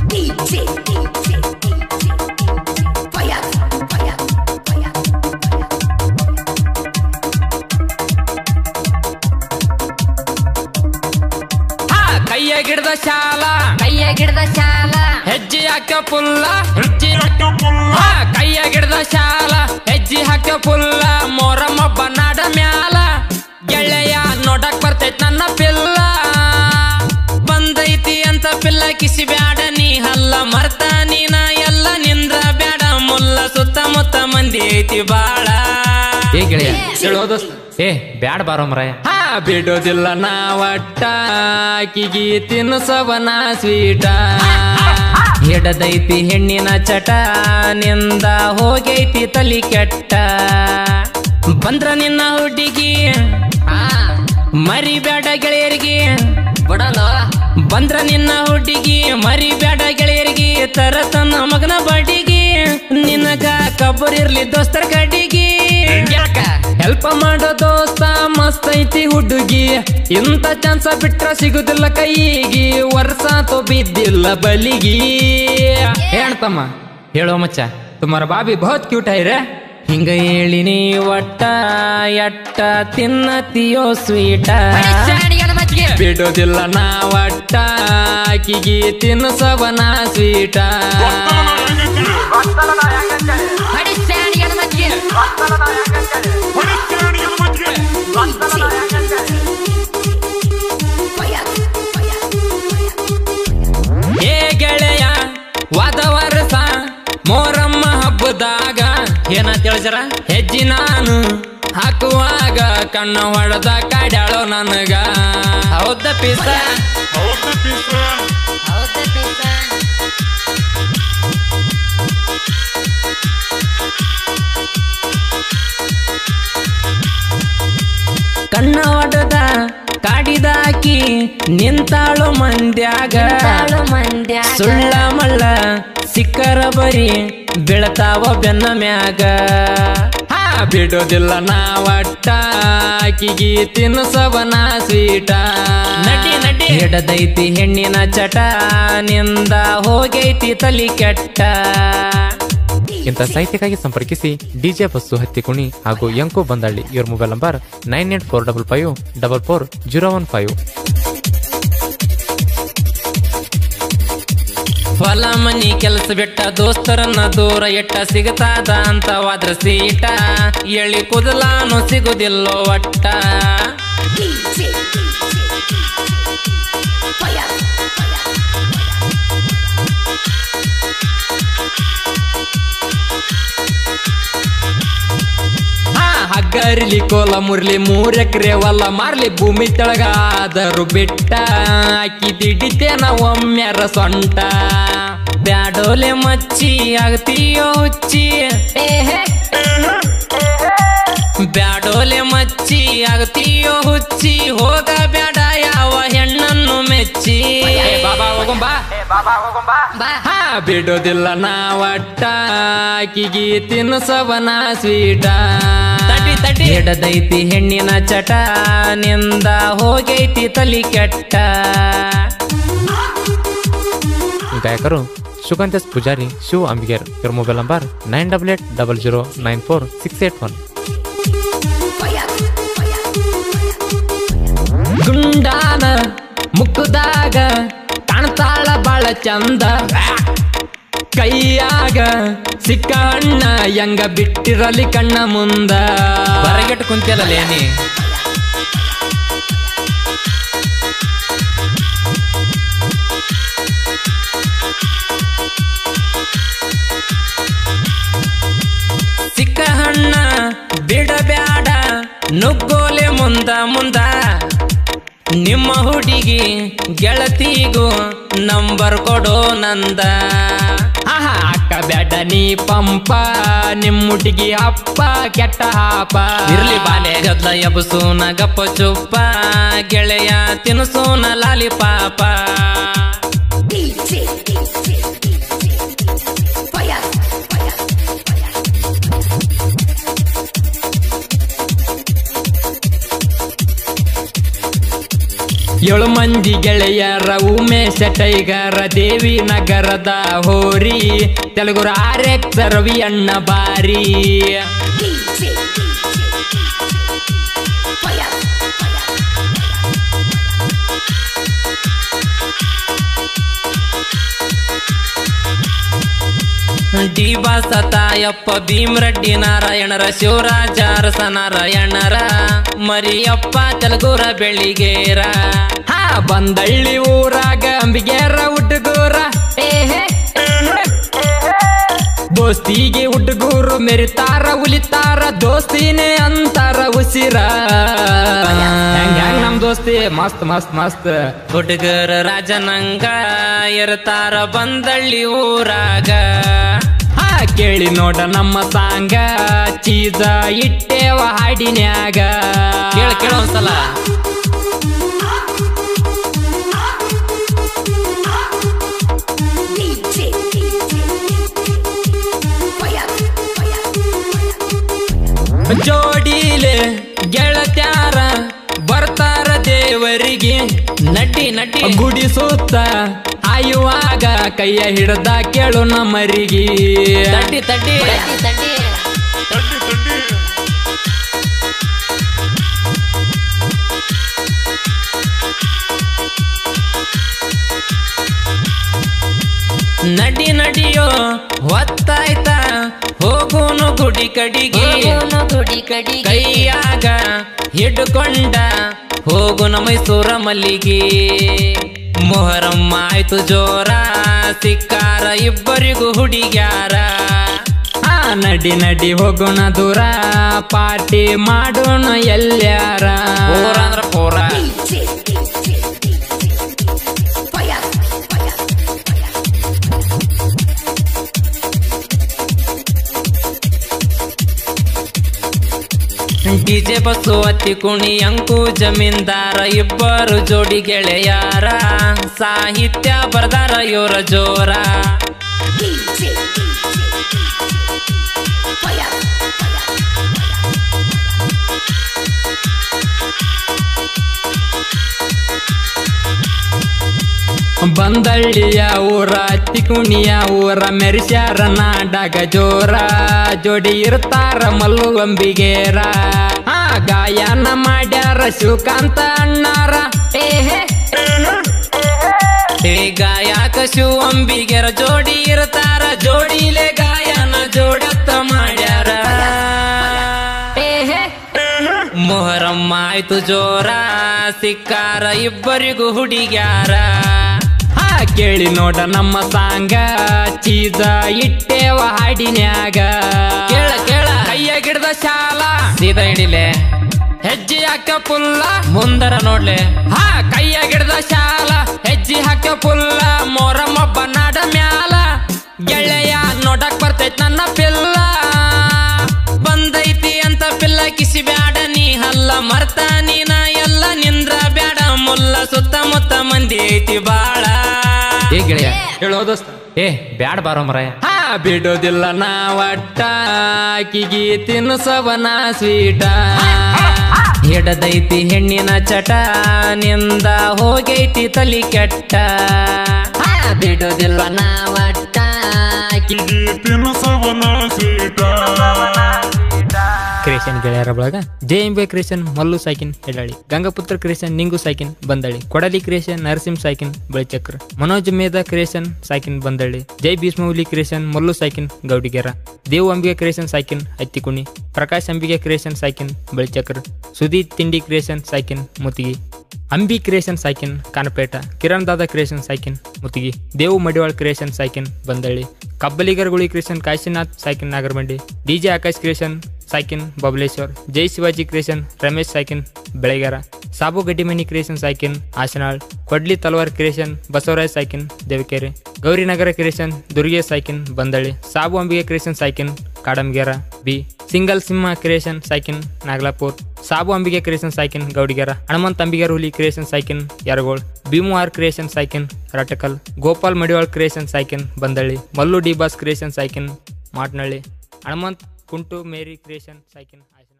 DJ, DJ, Fire, fire, fire, ಹಾ ಕೈಯ ಗಿಡದ ಶಾಲ ಕೈಯ ಗಿಡದ ಶಾಲ ಹೆಜ್ಜೆ ಹಾಕ ಪುಲ್ಲ ಹೆಜ್ಜೆ ಹಾಕ ಪುಲ್ಲ ಕೈಯ ಗಿಡದ ಶಾಲ ಹೆಜ್ಜೆ ಹಾಕ ಪುಲ್ಲ ಮೊರಮ್ಮ ಬನ್ನಾಡ ಮ್ಯಾಲ ಗೆಳೆಯ ನೋಡಕ್ ಬರ್ತೈತ್ ನನ್ನ ಪಿಲ್ಲ ಬಂದೈತಿ ಅಂತ ಪಿಲ್ಲ ಕಿಸಿ ಬ್ಯಾಡ ನೀ ಹಲ್ಲ ಮರ್ತ ನೀನ ಎಲ್ಲ ನಿಂದ್ರ ಬ್ಯಾಡ ಮುಲ್ಲ ಸುತ್ತಮುತ್ತ ಮಂದಿ ಐತಿ ಬಾಳ ಏ ಗೆಳೆಯ ಹೇಳೋದು ಏ ಬ್ಯಾಡ ಬಾರೋ ಮರಾಯ ಹಾ ಬಿಡೋದಿಲ್ಲ ನಾ ಒಟ್ಟ ಆಕಿಗಿ ತಿನ್ಸವನ ಸ್ವೀಟ ಹಿಡದೈತಿ ಹೆಣ್ಣಿನ ಚಟ ನಿಂದ ಹೋಗೈತಿ ತಲಿ ಕೆಟ್ಟ ಬಂದ್ರ ನಿನ್ನ ಹುಡುಗಿ ಮರಿಬೇಡ ಗೆಳೆಯರಿಗೆ ಬಿಡಲು ಬಂದ್ರ ನಿನ್ನ ಹುಡುಗಿ ಮರಿಬೇಡ ಗೆಳೆಯರಿಗೆ ತರತನ ಮಗನ ಬಡಿಗೆ ನಿನಗ ಕಬ್ಬರ್ ಇರ್ಲಿ ದೋಸ್ತರ ಕಡಿಗೆ ಯಾಕ ಹೆಲ್ಪ್ ಮಾಡೋ ದೋಸ್ತ ಮಸ್ತ್ ಐತಿ ಹುಡುಗಿ ಇಂಥ ಚಾನ್ಸ ಬಿಟ್ರ ಸಿಗುದಿಲ್ಲ ಕೈಗೆ ವರ್ಷ ತೋ ಬಿದ್ದಿಲ್ಲ ಬಲಿಗಿ ಹೇಳ್ತಮ್ಮ ಹೇಳೋ ಮಚ್ಚ ತುಮಾರ ಬಾಬಿ ಬಹುತ್ ಕ್ಯೂಟ್ ಐರೆ ಹಿಂಗ ಹೇಳಿನಿ ಒಟ್ಟ ಎಟ್ಟ ತಿನ್ನತಿಯೋ ಸ್ವೀಟ ಶಾಣಿಗನ ಮಜ್ಜಿಗೆ ಬಿಡೋದಿಲ್ಲ ನಾ ಒಟ್ಟ ಆಕಿಗಿ ತಿನ್ಸವನ ಸ್ವೀಟ ಹಡಿ ಶಾಣಿಗನ ಮಜ್ಜಿಗೆ fire, fire, ಏ ಗೆಳೆಯ ವಾದ ವರ್ಷ ಮೋರಮ್ಮ ಹಬ್ಬದಾಗ ಏನ ತಿಳಿಸರ ಹೆಜ್ಜಿ ನಾನು ಹಾಕುವಾಗ ಕಣ್ಣ ಹೊಡೆದ ಕಾಡ್ಯಾಳೋ ನನಗ ಹೌದ ಪೀಸ ಹೌದಾ ಪೀಸ ಕಣ್ಣ ಹೊಡೆದ ಕಾಡಿದಾಕಿ ನಿಂತಾಳು ಮಂದ್ಯಾಗ ತಾಳು ಮಂಡ್ಯ ಸುಳ್ಳ ಮಳ್ಳ ಸಿಕ್ಕರ ಬರಿ ಬೀಳತಾವ ಬೆನ್ನ ಮ್ಯಾಗ ಹಾ ಬಿಡೋದಿಲ್ಲ ನಾ ಒಟ್ಟ ಆಕಿಗಿ ತಿನ್ಸವನ ಸ್ವೀಟ ನಟಿ ನಟಿ ಹಿಡದೈತಿ ಹೆಣ್ಣಿನ ಚಟ ನಿಂದ ಹೋಗೈತಿ ತಲಿ ಕೆಟ್ಟ ಇಂಥ ಸಾಹಿತ್ಯಕ್ಕಾಗಿ ಸಂಪರ್ಕಿಸಿ ಡಿಜೆ ಬಸ್ಸು ಹತ್ತಿಕುಣಿ ಹಾಗೂ ಯಂಕು ಬಂದಳ್ಳಿ ಇವ್ರ mobile number nine eight four double five double four zero one five ಹೊಲ ಮನಿ ಕೆಲಸ ಬಿಟ್ಟ ದೋಸ್ತರನ್ನ ದೂರ ಎಟ್ಟ ಸಿಗತಾದ ಅಂತ ವಾದ್ರ ಸೀಟ ಎಳಿ ಕುದಲಾನು ಸಿಗುದಿಲ್ಲೋ ಒಟ್ಟ DJ, fire, fire, ಹಾ ಹಗ್ಗರಿಲಿ ಕೋಲ ಮುರ್ಲಿ ಮೂರ್ ಎಕರೆ ಹೊಲ ಮಾರ್ಲಿ ಭೂಮಿ ತೆಳಗಾದರು ಬಿಟ್ಟ ಅಕ್ಕಿ ದಿಡಿತೇನ ಒಮ್ಮೆರ ಸೊಂಟ ಬ್ಯಾಡೋಲೆ ಮಚ್ಚಿ ಆಗ್ತೀಯೋ ಹುಚ್ಚಿ ಏಹೇ ಬ್ಯಾಡೋಲೆ ಮಚ್ಚಿ ಆಗ್ತೀಯೋ ಹುಚ್ಚಿ ಹೋಗ ಬ್ಯಾಡ ಯಾವ ಹೆಣ್ಣನ್ನು ಮೆಚ್ಚಿ ಬಾಬಾ ಹೋಗಂಬಾ ಬಾ ಹಾ ಬಿಡೋದಿಲ್ಲ ನಾ ಒಟ್ಟ ಆಕಿಗಿ ತಿನ್ಸವನ ಸ್ವೀಟ ತಟಿ ತಟಿ ಹಿಡದೈತಿ ಹೆಣ್ಣಿನ ಚಟ ನಿಂದ ಹೋಗೈತಿ ತಲಿ ಕೆಟ್ಟ ಗಾಯಕರು ಸುಗಂಧಸ್ ಪೂಜಾರಿ ಶಿವ್ ಅಂಬಿಗೇರ್ ಇವ್ರ mobile number nine double eight double zero nine four six eight one fire, fire, ಗುಂಡಾನ ಮುಕ್ಕದಾಗ ಕಾಣ್ತಾಳ ಬಾಳ ಚಂದ ಕೈಯಾಗ ಸಿಕ್ಕ ಹಣ್ಣ ಹೆಂಗ ಬಿಟ್ಟಿರಲಿ ಕಣ್ಣ ಮುಂದ ಬರಗೆಟ್ಟು ಕುಂತಿಯಲೇನಿ ಸಿಕ್ಕ ಹಣ್ಣ ಬಿಡಬ್ಯಾಡ ನುಗ್ಗೋಲೆ ಮುಂದ ಮುಂದ ನಿಮ್ಮ ಹುಡುಗಿ ಗೆಳತಿಗೂ ನಂಬರ್ ಕೊಡೋ ನಂದ ಆಹಾ ಅಕ್ಕ ಬ್ಯಾಡ ನೀ ಪಂಪ ನಿಮ್ಮ ಹುಡುಗಿ ಅಪ್ಪ ಕೆಟ್ಟ ಹಾಪ ಇರ್ಲಿ ಬಾಲೆ ಗದ್ಲ ಎಬಸೂನ ಗಪ್ಪ ಚುಪ್ಪ ಗೆಳೆಯ ತಿನ್ಸೂನ ಲಾಲಿ ಪಾಪ DJ, DJ, fire, fire, fire. ಏಳು ಮಂದಿ ಗೆಳೆಯರ ಉಮೇಶ ಟೈಗರ ದೇವಿ ನಗರದ ಹೋರಿ ತೆಲುಗು ಆರೆಕ್ಸ ರವಿ ಅಣ್ಣ ಬಾರಿ DJ, fire, fire. D Tayappa Bheemreddy ನಾರಾಯಣರ ಶಿವರಾಜ ಅರಸ ನಾರಾಯಣರ ಮರಿಯಪ್ಪ ತೆಲುಗುರ ಬೆಳಿಗೇರ ಹಾ ಬಂದಳ್ಳಿ ಊರಾಗ ಅಂಬಿಗೇರ ಹುಡುಗೂರ ಏಹೆ ದೋಸ್ತಿಗೆ ಹುಡುಗೂರು ಮೆರಿತಾರ ಉಲಿತಾರ ದೋಸ್ತಿನೇ ಅಂತಾರ ಉಸಿರ ಹೆಂಗ್ ಹೆಂಗ್ ನಮ್ ದೋಸ್ತಿ ಮಸ್ತ್ ಮಸ್ತ್ ಮಸ್ತ್ ಹುಡುಗರ ರಾಜನಂಗ ಇರ್ತಾರ ಬಂದಳ್ಳಿ ಊರಾಗ ಹಾ ಕೇಳಿ ನೋಡ ನಮ್ಮ ಸಾಂಗ ಚೀಜ ಇಟ್ಟೇವ ಹಾಡಿನ್ಯಾಗ ಕೇಳ ಕೇಳ ಒಂದ್ಸಲ DJ, fire, fire, fire. ಜೋಡಿಲೆ ಗೆಳತ್ಯಾರ ಬರ್ತಾರ ದೇವರಿಗೆ ನಟಿ ನಟಿ ಗುಡಿ ಸುತ್ತ ಆಯುವಾಗ ಕೈಯ ಹಿಡ್ದ ಕೇಳು ನಮ್ಮರಿಗೆ ತಟ್ಟಿ ತಟ್ಟಿ ನಡಿ ನಡಿಯೋ ಹೊತ್ತಾಯ್ತ ಹೋಗೋನು ಗುಡಿ ಕಡಿಗೆ ಗುಡಿ ಕಡಿಗೆ ಕೈಯಾಗ ಹಿಡ್ಕೊಂಡ ಹೋಗುನ ಮೈಸೂರ ಮಲ್ಲಿಗೆ ಮೊಹರಮ್ಮ ಆಯ್ತು ಜೋರ ಸಿಕ್ಕಾರ ಇಬ್ಬರಿಗೂ ಹುಡುಗ್ಯಾರ ಆ ನಡಿ ನಡಿ ಹೋಗೋಣ ದೂರ ಪಾರ್ಟಿ ಮಾಡೋಣ ಎಲ್ಲ್ಯಾರ ಪೂರ ಅಂದ್ರ ಪೂರ DJ, fire, fire, fire. DJ ಬಸ್ಸು ಅತ್ತಿ ಕುಣಿ ಅಂಕು ಜಮೀನ್ದಾರ ಇಬ್ಬರು ಜೋಡಿ ಗೆಳೆಯಾರ ಸಾಹಿತ್ಯ ಬರ್ದಾರ ಇವರ ಜೋರ DJ, fire, fire. ಬಂದಳ್ಳಿಯ ಊರ ತಿಕುಣಿಯ ಊರ ಮೆರಿಸ್ಯಾರ ನಾಡಗ ಜೋರ ಜೋಡಿ ಇರ್ತಾರ ಮಲ್ಲು ಅಂಬಿಗೇರ ಆ ಗಾಯನ ಮಾಡ್ಯಾರ ಶಿವಕಾಂತ ಅಣ್ಣಾರ ಏಹೆ ಏ ಗಾಯಕ ಶಿವ ಅಂಬಿಗೆರ ಜೋಡಿ ಇರ್ತಾರ ಜೋಡಿಲೆ ಗಾಯನ ಜೋಡತ್ತ ಮಾಡ್ಯಾರ ಏಹೆ ಮೊಹರಮ್ಮ ಆಯ್ತು ಜೋರ ಸಿಕ್ಕಾರ ಇಬ್ಬರಿಗೂ ಹುಡುಗ್ಯಾರ ಹಾ ಕೇಳಿ ನೋಡ ನಮ್ಮ ಸಾಂಗ ಚೀಜ ಇಟ್ಟೇವ ಹಾಡಿನ್ಯಾಗ ಕೇಳ ಕೇಳ ಕೈಯ ಗಿಡದ ಶಾಲ ಸೀದಾ ಹಿಡಿಲೆ ಹೆಜ್ಜೆ ಹಾಕ ಪುಲ್ಲ ಮುಂದರ ನೋಡ್ಲೆ ಹಾ ಕೈಯ ಗಿಡದ ಶಾಲ ಹೆಜ್ಜೆ ಹಾಕ ಪುಲ್ಲ ಮೊರಮ್ಮ ಬನ್ನಾಡ ಮ್ಯಾಲ ಗೆಳೆಯ ನೋಡಕ್ ಬರ್ತೈತ್ ನನ್ನ ಪಿಲ್ಲ ಬಂದೈತಿ ಅಂತ ಪಿಲ್ಲ ಕಿಸಿ ಬ್ಯಾಡ ನೀ ಹಲ್ಲ ಮರ್ತ ನೀನ ಎಲ್ಲ ನಿಂದ್ರ ಬ್ಯಾಡ ಮುಲ್ಲ ಸುತ್ತಮುತ್ತ ಮಂದಿ ಐತಿ ಬಾಳ ಏ ಗೆಳೆಯ ಹೇಳೋ ದೋಸ್ತ ಏ ಬ್ಯಾಡ ಬಾರೋ ಮರಾಯ ಹಾ ಬಿಡೋದಿಲ್ಲ ನಾ ಒಟ್ಟ ಆಕಿಗಿ ತಿನ್ಸವನ ಸ್ವೀಟ ಹಿಡದೈತಿ ಹೆಣ್ಣಿನ ಚಟ ನಿಂದ ಹೋಗೈತಿ ತಲಿ ಕೆಟ್ಟ ಹಾ ಬಿಡೋದಿಲ್ಲ ನಾ ಒಟ್ಟ ಆಕಿಗಿ ಕ್ರಿಯೇಷನ್ ಗೆಳೆಯರ ಬಳಗ J M B creation Mallu ಸಾಕಿನ್ ಹೆಡಾಳಿ ಗಂಗಪುತ್ರ ಕ್ರಿಯೇಷನ್ ನಿಂಗು ಸಾಕಿನ್ ಬಂದಳಿ ಕೊಡಲಿ ಕ್ರಿಯೇಷನ್ ನರಸಿಂಹ ಸಾಕಿನ್ ಬಳಿಚಕ್ರ ಮನೋಜ್ ಮೇಧ ಕ್ರಿಯೇಷನ್ ಸಾಕಿನ್ ಬಂದಳ್ಳಿ ಜೈ ಭೀಷ್ಮೌಲಿ ಕ್ರಿಯೇಷನ್ ಮಲ್ಲು ಸಾಕಿನ್ ಗೌಡಿಗೆರ ದೇವ್ ಅಂಬಿಗೆ ಕ್ರಿಯೇಷನ್ ಸಾಕಿನ್ ಹತ್ತಿಕುಣಿ ಪ್ರಕಾಶ್ ಅಂಬಿಗೆ ಕ್ರಿಯೇಷನ್ ಸಾಕಿನ್ ಬಳಿಚಕ್ರ ಸುದೀಪ್ ತಿಂಡಿ ಕ್ರಿಯೇಷನ್ ಸಾಕಿನ್ ಮುತಿಗಿ ಅಂಬಿ ಕ್ರಿಯೇಷನ್ ಸಾಕಿನ್ ಕಾನಪೇಟ ಕಿರಣ್ ದಾದಾ ಕ್ರಿಯೇಷನ್ ಸಾಕಿನ್ ಮುತಿಗಿ ದೇವು ಮಡಿವಾಳ್ ಕ್ರಿಯೇಷನ್ ಸಾಕಿನ್ ಬಂದಳ್ಳಿ ಕಬ್ಬಲಿಗರಗುಳಿ ಕ್ರಿಯೇಷನ್ ಕಾಶಿನಾಥ್ ಸಾಕಿನ್ Nagaramandi DJ Akash creation ಸಾಕಿನ್ Babaleshwar Jai Shivaji creation Ramesh ಸಾಕಿನ್ ಬೆಳಗೆರ ಸಾಬು ಗಡ್ಡಿಮನಿ ಕ್ರಿಯೇಷನ್ ಸಾಕಿನ್ ಆಶನಾಳ್ ಕೊಡ್ಲಿ ತಲವಾರ್ ಕ್ರಿಯೇಷನ್ ಬಸವರಾಜ್ ಸಾಕಿನ್ ದೇವಕೆರೆ ಗೌರಿನಗರ ಕ್ರಿಯೇಷನ್ ದುರ್ಗೆ ಸಾಕಿನ್ ಬಂದಳ್ಳಿ ಸಾಬು ಅಂಬಿಗೆ ಕ್ರಿಯೇಷನ್ ಸಾಕಿನ್ Kadangera B single Simha creation ಸಾಕಿನ್ ನಾಗಲಾಪುರ್ ಸಾಬು ಅಂಬಿಗೆ ಕ್ರಿಯೇಷನ್ ಸಾಕಿನ್ ಗೌಡಿಗೆರ ಹನುಮಂತ್ ಅಂಬಿಗರ್ ಹುಲಿ ಕ್ರಿಯೇಷನ್ ಸಾಕಿನ್ ಯರಗೋಳ್ ಭೀಮು ಆರ್ ಕ್ರಿಯೇಷನ್ ಸಾಕಿನ್ ರಟಕಲ್ ಗೋಪಾಲ್ ಮಡಿವಾಳ್ ಕ್ರಿಯೇಷನ್ ಸಾಕಿನ್ Bandalli Mallu D boss creation ಸಾಕಿನ್ ಮಾಟ್ನಳ್ಳಿ ಹನುಮಂತ್ ಕುಂಟು ಮೇರಿ ಕ್ರಿಯೇಷನ್ ಸಾಕಿನ್ ಆಯ್ತು